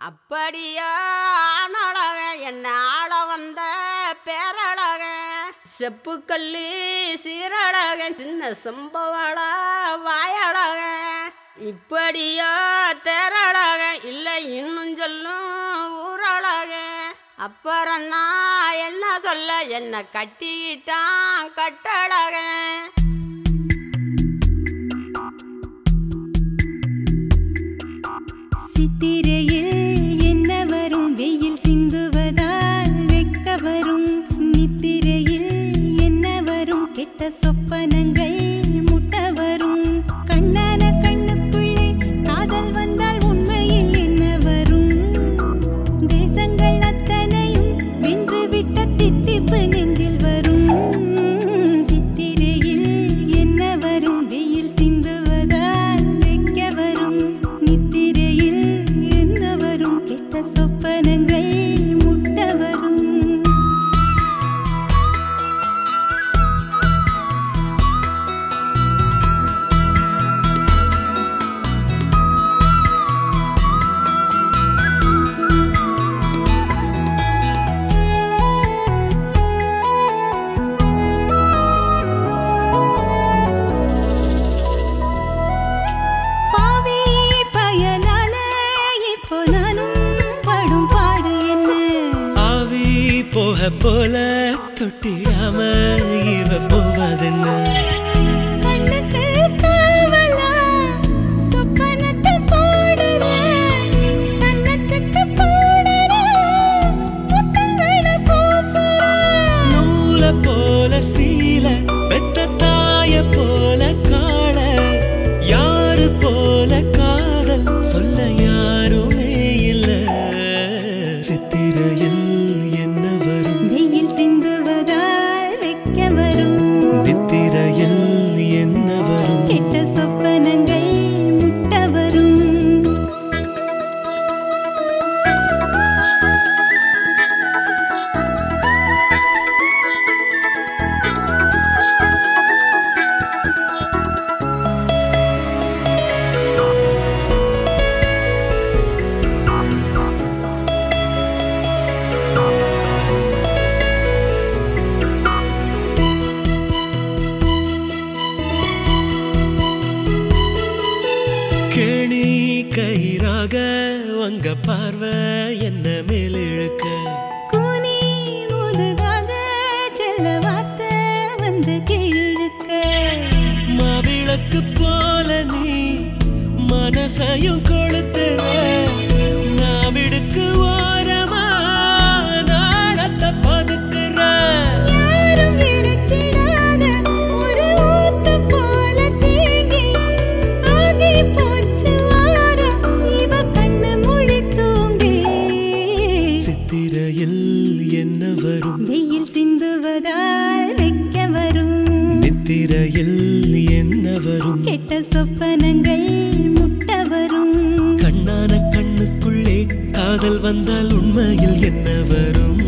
அப்படியா ஆணழக என்ன ஆள வந்த பேரழக செப்புக்கல்லி சீரழக சின்ன செம்பவள வாயழக இப்படியா தேரழக இல்லை இன்னும் சொல்லும் ஊரழக அப்புறம் நான் என்ன சொல்ல என்ன கட்டிக்கிட்டான் கட்டழக சித்திரையில் என்ன வரும் வெயில் சிந்துவதால் வெக்க வரும் நித்திரையில் என்ன வரும் கெட்ட சொப்பனங்கள் முட்ட வரும் கண்ணான கண்ணுக்குள்ளே காதல் வந்தால் உண்மையில் என்ன வரும் தேசங்கள் அத்தனையும் வென்று விட்ட தித்திப்பு நெஞ்சில் வரும் சித்திரையில் என்ன வரும் வெயில் சிந்துவதால் வெக்க வரும் நித்திரையில் என்ன வரும் கெட்ட சொப்பனங்கள் முட்ட வரும் பாவி பயனால இப்போ நானும் படும் பாடு என்ன ஆவி போக போல தொட்டிடாம இவ போவதென்ன கண்ணுக்கு காவலா சொப்பனத்தை போடுற கண்ணத்துக்கு போடுற முத்தங்களை பூசுற நூல போல சீல பெத்த தாய போல காண யாரு போல காதல் சொல்ல யாருமே இல்ல சித்திரையில் என்ன வரும் வெயில் சிந்துவதால் வெக்க வரும் நித்திரையில் என்ன வரும் கெட்ட சொப்பனங்கள் முட்ட வரும் கேணி கயிறாக உங்க பார்வை என்ன மேலிழுக்க கூனி ஊதுகாத செல்ல வார்த்தை வந்து கீழிழுக்க மாவிளக்கு போல நீ மனசையும் கொளுத்துற நாவிடுக்கு ஓரமா நாடத்தை பதுக்குற யாரும் விரிச்சிடாத ஒரு ஊத்து போல தேங்கி ஆகி போச்சு வாரம் இவ கண்ணு முழி தூங்கி சித்திரையில் என்ன வரும் வெயில் சிந்துவதால் வெக்க வரும் நித்திரையில் என்ன வரும் கெட்ட சொப்பனங்கள் முட்ட வரும் கண்ணான கண்ணுக்குள்ளே காதல் வந்தால் உண்மையில் என்ன வரும்